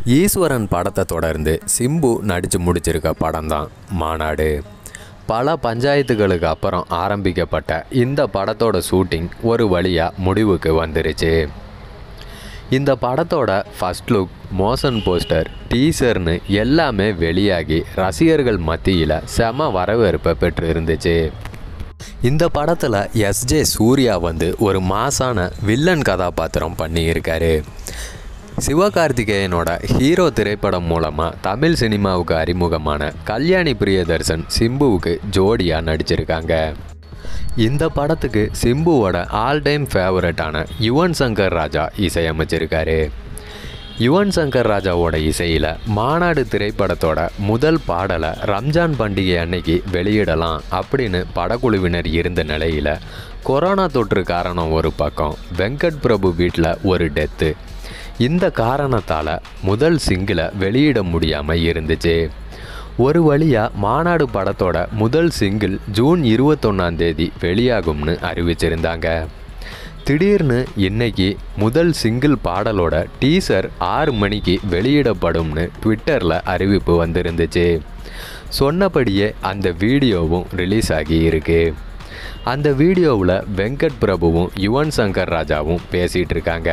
ஈஸ்வரன் படத்தை தொடர்ந்து சிம்பு நடித்து முடிச்சிருக்க படம் தான் மாநாடு பல பஞ்சாயத்துகளுக்கு அப்புறம் ஆரம்பிக்கப்பட்ட இந்த படத்தோட ஷூட்டிங் ஒரு வழியாக முடிவுக்கு வந்துருச்சு இந்த படத்தோட ஃபர்ஸ்ட் லுக் மோஷன் போஸ்டர் டீசர்னு எல்லாமே வெளியாகி ரசிகர்கள் மத்தியில் செம வரவேற்பை பெற்று இருந்துச்சு இந்த படத்தில் எஸ்ஜே சூர்யா வந்து ஒரு மாசான வில்லன் கதாபாத்திரம் பண்ணியிருக்காரு சிவகார்த்திகேயனோட ஹீரோ திரைப்படம் மூலமாக தமிழ் சினிமாவுக்கு அறிமுகமான கல்யாணி பிரியதர்சன் சிம்புவுக்கு ஜோடியாக நடிச்சிருக்காங்க இந்த படத்துக்கு சிம்புவோட ஆல் டைம் ஃபேவரட்டான யுவன் சங்கர் ராஜா இசையமைச்சிருக்காரு யுவன் சங்கர் ராஜாவோட இசையில் மாநாடு திரைப்படத்தோட முதல் பாடலை ரம்ஜான் பண்டிகை அன்னைக்கு வெளியிடலாம் அப்படின்னு படக்குழுவினர் இருந்த நிலையில் கொரோனா தொற்று காரணம் ஒரு பக்கம் வெங்கட் பிரபு வீட்டில் ஒரு டெத்து இந்த காரணத்தால் முதல் சிங்கிளை வெளியிட முடியாமல் இருந்துச்சு ஒரு வழியாக மாநாடு படத்தோட முதல் சிங்கிள் ஜூன் இருபத்தொன்னாம் தேதி வெளியாகும்னு அறிவிச்சிருந்தாங்க திடீர்னு இன்னைக்கு முதல் சிங்கிள் பாடலோட டீசர் ஆறு மணிக்கு வெளியிடப்படும்னு ட்விட்டரில் அறிவிப்பு வந்திருந்துச்சு சொன்னபடியே அந்த வீடியோவும் ரிலீஸ் ஆகி இருக்கு அந்த வீடியோவில் வெங்கட் பிரபுவும் யுவன் சங்கர் ராஜாவும் பேசிகிட்டு இருக்காங்க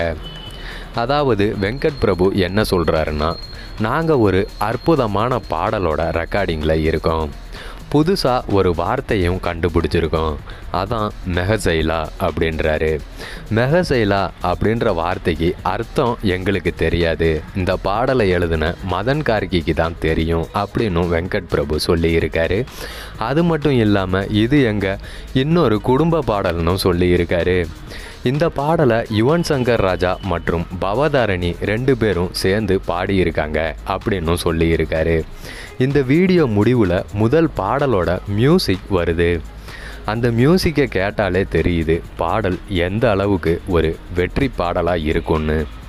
அதாவது வெங்கட் பிரபு என்ன சொல்கிறாருன்னா நாங்கள் ஒரு அற்புதமான பாடலோட ரெக்கார்டிங்கில் இருக்கோம் புதுசாக ஒரு வார்த்தையும் கண்டுபிடிச்சிருக்கோம் அதான் மெஹசைலா அப்படின்றாரு மெஹசைலா அப்படின்ற வார்த்தைக்கு அர்த்தம் எங்களுக்கு தெரியாது இந்த பாடலை எழுதின மதன் கார்கிக்கு தான் தெரியும் அப்படின்னும் வெங்கட் பிரபு சொல்லியிருக்காரு அது மட்டும் இல்லாமல் இது எங்கள் இன்னொரு குடும்ப பாடல்னு சொல்லியிருக்காரு இந்த பாடலை யுவன் சங்கர் ராஜா மற்றும் பவதாரணி ரெண்டு பேரும் சேர்ந்து பாடியிருக்காங்க அப்படின்னும் சொல்லியிருக்காரு இந்த வீடியோ முடிவில் முதல் பாடலோட மியூசிக் வருது அந்த மியூசிக்கை கேட்டாலே தெரியுது பாடல் எந்த அளவுக்கு ஒரு வெற்றி பாடலாக இருக்கும்னு